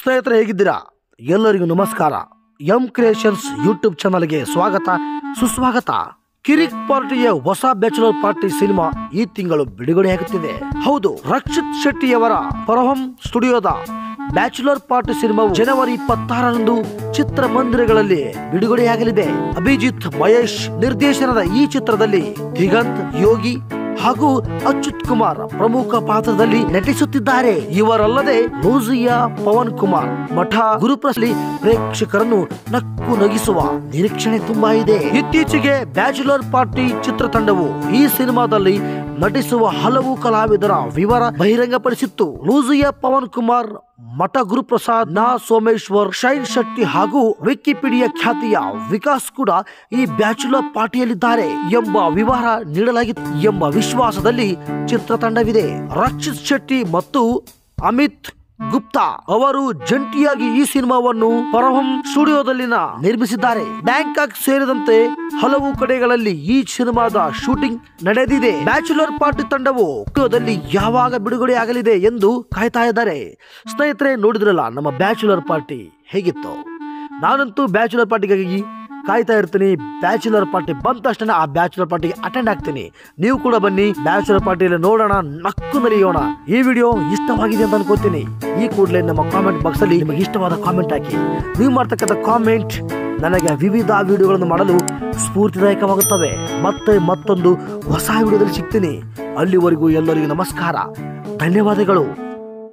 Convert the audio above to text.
ಸ್ನೇಹಿತರೆ ಹೇಗಿದ್ದೀರಾ ಎಲ್ಲರಿಗೂ ನಮಸ್ಕಾರ ಎಂ ಕ್ರಿಯೇಷನ್ಸ್ ಯೂಟ್ಯೂಬ್ ಚಾನಲ್ಗೆ ಸ್ವಾಗತ ಸುಸ್ವಾಗತ ಕಿರಿಕ್ ಪಾರ್ಟಿಯ ಹೊಸ ಬ್ಯಾಚುಲರ್ ಪಾರ್ಟಿ ಸಿನಿಮಾ ಈ ತಿಂಗಳು ಬಿಡುಗಡೆಯಾಗುತ್ತಿದೆ ಹೌದು ರಕ್ಷಿತ್ ಶೆಟ್ಟಿಯವರ ಪರಹಂ ಸ್ಟುಡಿಯೋದ ಬ್ಯಾಚುಲರ್ ಪಾರ್ಟಿ ಸಿನಿಮಾವು ಜನವರಿ ಇಪ್ಪತ್ತಾರರಂದು ಚಿತ್ರಮಂದಿರಗಳಲ್ಲಿ ಬಿಡುಗಡೆಯಾಗಲಿದೆ ಅಭಿಜಿತ್ ಮಹೇಶ್ ನಿರ್ದೇಶನದ ಈ ಚಿತ್ರದಲ್ಲಿ ದಿಗಂತ್ ಯೋಗಿ ಹಾಗೂ ಅಚ್ಯುತ್ ಕುಮಾರ್ ಪ್ರಮುಖ ಪಾತ್ರದಲ್ಲಿ ನಟಿಸುತ್ತಿದ್ದಾರೆ ಇವರಲ್ಲದೆ ಲೂಸಿಯಾ ಪವನ್ ಕುಮಾರ್ ಮಠ ಗುರುಪ್ರಸ್ಲಿ ಪ್ರೇಕ್ಷಕರನ್ನು ನಕ್ಕು ನಗಿಸುವ ನಿರೀಕ್ಷಣೆ ತುಂಬಾ ಇದೆ ಇತ್ತೀಚೆಗೆ ಬ್ಯಾಚುಲರ್ ಪಾರ್ಟಿ ಚಿತ್ರತಂಡವು ಈ ಸಿನಿಮಾದಲ್ಲಿ ನಟಿಸುವ ಹಲವು ಕಲಾವಿದರ ವಿವರ ಬಹಿರಂಗಪಡಿಸಿತ್ತು ಲೂಸಿಯಾ ಪವನ್ ಕುಮಾರ್ ಮಠ ಗುರುಪ್ರಸಾದ್ ನಾ ಸೋಮೇಶ್ವರ್ ಶೈನ್ ಶೆಟ್ಟಿ ಹಾಗೂ ವಿಕಿಪೀಡಿಯಾ ಖ್ಯಾತಿಯ ವಿಕಾಸ್ ಕೂಡ ಈ ಬ್ಯಾಚುಲರ್ ಪಾರ್ಟಿಯಲ್ಲಿದ್ದಾರೆ ಎಂಬ ವಿವರ ನೀಡಲಾಗಿತ್ತು ಎಂಬ ವಿಶ್ವಾಸದಲ್ಲಿ ಚಿತ್ರತಂಡವಿದೆ ರಕ್ಷಿತ್ ಶೆಟ್ಟಿ ಮತ್ತು ಅಮಿತ್ ಗುಪ್ತಾ ಅವರು ಜಂಟಿಯಾಗಿ ಈ ಸಿನಿಮಾವನ್ನು ಪರಹಂ ಸ್ಟುಡಿಯೋದಲ್ಲಿನ ನಿರ್ಮಿಸಿದ್ದಾರೆ ಬ್ಯಾಂಕಾಕ್ ಸೇರಿದಂತೆ ಹಲವು ಕಡೆಗಳಲ್ಲಿ ಈ ಸಿನಿಮಾದ ಶೂಟಿಂಗ್ ನಡೆದಿದೆ ಬ್ಯಾಚುಲರ್ ಪಾರ್ಟಿ ತಂಡವು ಸ್ಟುಡಿಯೋದಲ್ಲಿ ಯಾವಾಗ ಬಿಡುಗಡೆ ಆಗಲಿದೆ ಎಂದು ಕಾಯ್ತಾ ಇದ್ದಾರೆ ಸ್ನೇಹಿತರೆ ನೋಡಿದ್ರಲ್ಲ ನಮ್ಮ ಬ್ಯಾಚುಲರ್ ಪಾರ್ಟಿ ಹೇಗಿತ್ತು ನಾನಂತೂ ಬ್ಯಾಚುಲರ್ ಪಾರ್ಟಿಗಾಗಿ ಕಾಯ್ತಾ ಇರ್ತೀನಿ ಬ್ಯಾಚುಲರ್ ಪಾರ್ಟಿ ಬಂದ ತಕ್ಷಣ ಆ ಬ್ಯಾಚುಲರ್ ಪಾರ್ಟಿಗೆ ಅಟೆಂಡ್ ಆಗ್ತೀನಿ ನೀವು ಕೂಡ ಬನ್ನಿ ಬ್ಯಾಚುಲರ್ ಪಾರ್ಟಿಯಲ್ಲಿ ನೋಡೋಣ ನಕ್ಕು ನಲಿಯೋಣ ಈ ವಿಡಿಯೋ ಇಷ್ಟವಾಗಿದೆ ಅಂತ ಅನ್ಕೋತೀನಿ ಈ ಕೂಡಲೇ ನಮ್ಮ ಕಾಮೆಂಟ್ ಬಾಕ್ಸ್ ಅಲ್ಲಿ ನಿಮಗೆ ಇಷ್ಟವಾದ ಕಾಮೆಂಟ್ ಹಾಕಿ ನೀವು ಮಾಡ್ತಕ್ಕಂಥ ಕಾಮೆಂಟ್ ನನಗೆ ವಿವಿಧ ವಿಡಿಯೋಗಳನ್ನು ಮಾಡಲು ಸ್ಫೂರ್ತಿದಾಯಕವಾಗುತ್ತವೆ ಮತ್ತೆ ಮತ್ತೊಂದು ಹೊಸ ವಿಡಿಯೋದಲ್ಲಿ ಸಿಗ್ತೀನಿ ಅಲ್ಲಿವರೆಗೂ ಎಲ್ಲರಿಗೂ ನಮಸ್ಕಾರ ಧನ್ಯವಾದಗಳು